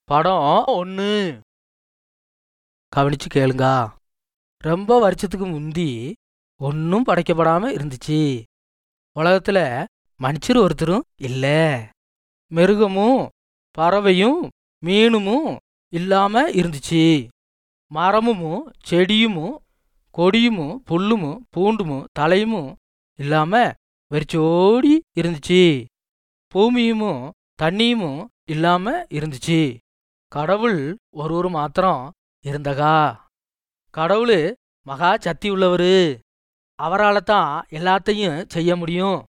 படம் ஒன்று கவனிச்சு கேளுங்க ரொம்ப வருஷத்துக்கு முந்தி ஒன்றும் படைக்கப்படாம இருந்துச்சு உலகத்துல மனுஷர் ஒருத்தரும் இல்ல மிருகமும் பறவையும் மீனுமும் இல்லாம இருந்துச்சு மரமும் செடியுமும் கொடியுமும் புல்லுமும் பூண்டுமும் தலையுமும் இல்லாம வெறிச்சோடி இருந்துச்சு பூமியும் தண்ணியும் இல்லாம இருந்துச்சு கடவுள் ஒருவர் மாத்திரம் இருந்தகா கடவுள் மகா சக்தி உள்ளவர் அவரால் தான் எல்லாத்தையும் செய்ய முடியும்